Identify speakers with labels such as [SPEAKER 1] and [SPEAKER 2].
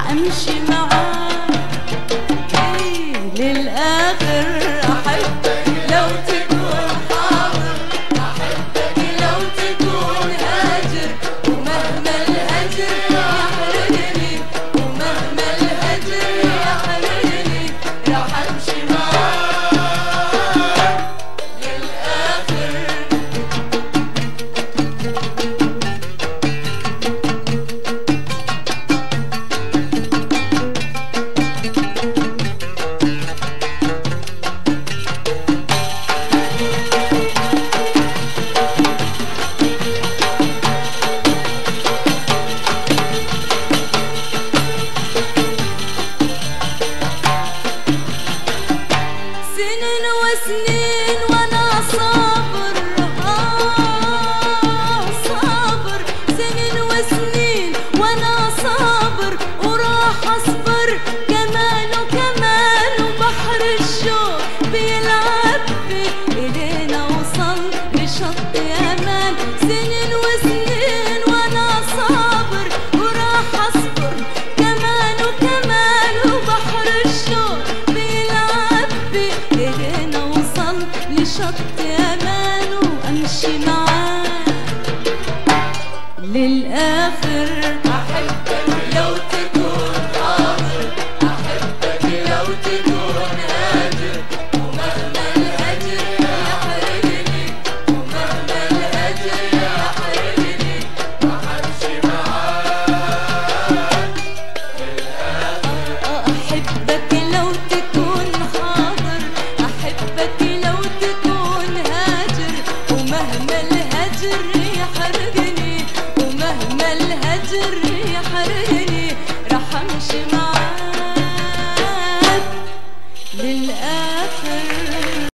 [SPEAKER 1] امشي معاك إيه للاخر احبك لو تكون حاضر احبك لو تكون هاجر ومهما الاجر يحرقني ومهما الاجر يحرقني راح امشي معاك للاخر سنين وسنين وانا صابر آه صابر سنين وسنين وانا صابر وراح اصبر كمان وكمان وبحر الشوق بيلعب بي الينا وصل لشط امان سنين وسنين وانا صابر وراح اصبر كمان وكمان وبحر الشوق بيلعب بي الينا وصل لشط امان وامشي معاه للاخر